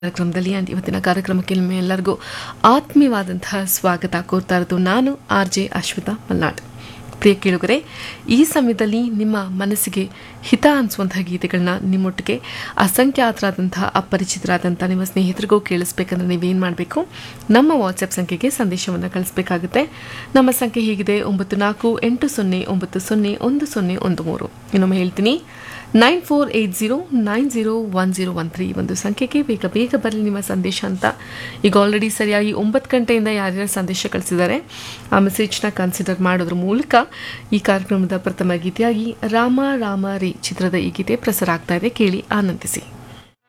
ಕಾರ್ಯಕ್ರಮದಲ್ಲಿ and ಇವತ್ತಿನ ಕಾರ್ಯಕ್ರಮಕ್ಕೆ ನಿಮ್ಮ ಎಲ್ಲರಿಗೂ ಆತ್ಮೀಯವಾದಂತಹ ಸ್ವಾಗತ ಕೋರ್ತಾ ಇರೋದು ನಾನು ಆರ್ ಜೆ ಅಶ್ವಿತಾ ಮಲ್ನಾಡ್ ಪ್ರಿಯ ಕೇಳುಗರೆ ಈ ಸಮಯದಲ್ಲಿ ನಿಮ್ಮ ಮನಸ್ಸಿಗೆ ಹಿತ ಅನಿಸುವಂತಹ ಗೀತೆಗಳನ್ನ ನಿಮ್ಮೊಟ್ಟಿಗೆ ಅಸಂಖ್ಯಾತರಾದಂತಹ ಅಪರಿಚಿತರಾದಂಥ ನಿಮ್ಮ ಸ್ನೇಹಿತರಿಗೂ ಕೇಳಿಸ್ಬೇಕಂದ್ರೆ ನೀವೇನು ಮಾಡಬೇಕು ನಮ್ಮ ವಾಟ್ಸಪ್ ಸಂಖ್ಯೆಗೆ ಸಂದೇಶವನ್ನು ಕಳಿಸ್ಬೇಕಾಗುತ್ತೆ ನಮ್ಮ ಸಂಖ್ಯೆ ಹೀಗಿದೆ ಒಂಬತ್ತು ನಾಲ್ಕು ಎಂಟು ಸೊನ್ನೆ ಒಂಬತ್ತು ಸೊನ್ನೆ ಒಂದು ಸೊನ್ನೆ ಒಂದು ಮೂರು ಇನ್ನೊಮ್ಮೆ ಹೇಳ್ತೀನಿ nine four eight zero nine zero one zero one three ಒಂದು ಸಂಖ್ಯೆಗೆ ಬೇಗ ಬೇಗ ಬರಲಿ ನಿಮ್ಮ ಸಂದೇಶ ಅಂತ ಈಗ ಆಲ್ರೆಡಿ ಸರಿಯಾಗಿ ಒಂಬತ್ತು ಗಂಟೆಯಿಂದ ಯಾರ್ಯಾರು ಸಂದೇಶ ಕಳಿಸಿದ್ದಾರೆ ಆ ಮೆಸೇಜ್ನ ಕನ್ಸಿಡರ್ ಮಾಡೋದ್ರ ಮೂಲಕ ಈ ಕಾರ್ಯಕ್ರಮದ ಪ್ರಥಮ ಗೀತೆಯಾಗಿ ರಾಮ ರಾಮ ರೇ ಚಿತ್ರದ ಈ ಗೀತೆ ಪ್ರಸಾರ ಆಗ್ತಾ ಇದೆ ಕೇಳಿ ಆನಂದಿಸಿ